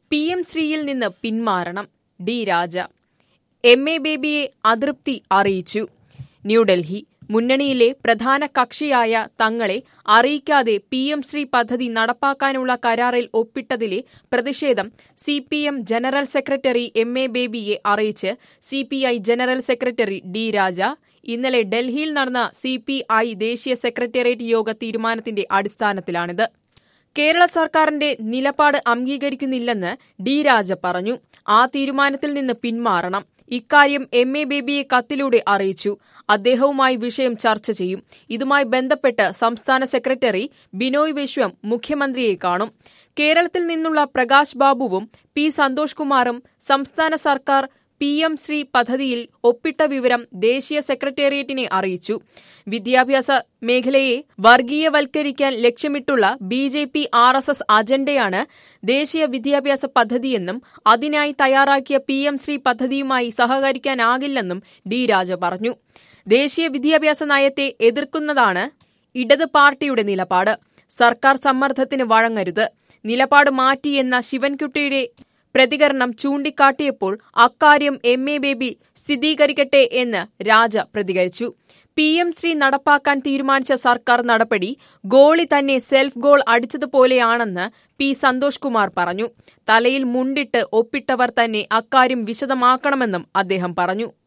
P M ശ്രീയിൽ നിന്ന് പിന്മാറണം ഡി രാജ എം എ ബേബിയെ അതൃപ്തി അറിയിച്ചു ന്യൂഡൽഹി മുന്നണിയിലെ പ്രധാന കക്ഷിയായ തങ്ങളെ അറിയിക്കാതെ പി എം ശ്രീ പദ്ധതി നടപ്പാക്കാനുള്ള കരാറിൽ ഒപ്പിട്ടതിലെ പ്രതിഷേധം C P M general secretary M A ബേബിയെ അറിയിച്ച് C P I general secretary D Raja ഇന്നലെ ഡൽഹിയിൽ നടന്ന സി പി ഐ ദേശീയ സെക്രട്ടേറിയറ്റ് യോഗ തീരുമാനത്തിന്റെ അടിസ്ഥാനത്തിലാണിത് കേരള സർക്കാരിന്റെ നിലപാട് അംഗീകരിക്കുന്നില്ലെന്ന് ഡി രാജ പറഞ്ഞു ആ തീരുമാനത്തിൽ നിന്ന് പിന്മാറണം ഇക്കാര്യം എം എ ബേബിയെ കത്തിലൂടെ അറിയിച്ചു അദ്ദേഹവുമായി വിഷയം ചർച്ച ചെയ്യും ഇതുമായി ബന്ധപ്പെട്ട് സംസ്ഥാന സെക്രട്ടറി ബിനോയ് വിശ്വം മുഖ്യമന്ത്രിയെ കാണും കേരളത്തിൽ നിന്നുള്ള പ്രകാശ് ബാബുവും പി സന്തോഷ് കുമാറും സംസ്ഥാന സർക്കാർ പി എം ശ്രീ പദ്ധതിയിൽ ഒപ്പിട്ട വിവരം ദേശീയ സെക്രട്ടേറിയറ്റിനെ അറിയിച്ചു വിദ്യാഭ്യാസ മേഖലയെ വർഗീയവൽക്കരിക്കാൻ ലക്ഷ്യമിട്ടുള്ള B J P R S S അജണ്ടയാണ് ദേശീയ വിദ്യാഭ്യാസ പദ്ധതിയെന്നും അതിനായി തയ്യാറാക്കിയ പി എം ശ്രീ പദ്ധതിയുമായി സഹകരിക്കാനാകില്ലെന്നും ഡി രാജ പറഞ്ഞു ദേശീയ വിദ്യാഭ്യാസ നയത്തെ എതിർക്കുന്നതാണ് ഇടത് പാർട്ടിയുടെ നിലപാട് സർക്കാർ സമ്മർദ്ദത്തിന് വഴങ്ങരുത് നിലപാട് മാറ്റിയെന്ന ശിവൻകുട്ടിയുടെ പ്രതികരണം ചൂണ്ടിക്കാട്ടിയപ്പോൾ അക്കാര്യം എം എ ബേബി സ്ഥിരീകരിക്കട്ടെ എന്ന് രാജ പ്രതികരിച്ചു പി എം ശ്രീ നടപ്പാക്കാൻ തീരുമാനിച്ച സർക്കാർ നടപടി ഗോളി തന്നെ സെൽഫ് ഗോൾ അടിച്ചതുപോലെയാണെന്ന് പി സന്തോഷ് കുമാർ പറഞ്ഞു തലയിൽ മുണ്ടിട്ട് ഒപ്പിട്ടവർ തന്നെ അക്കാര്യം വിശദമാക്കണമെന്നും അദ്ദേഹം പറഞ്ഞു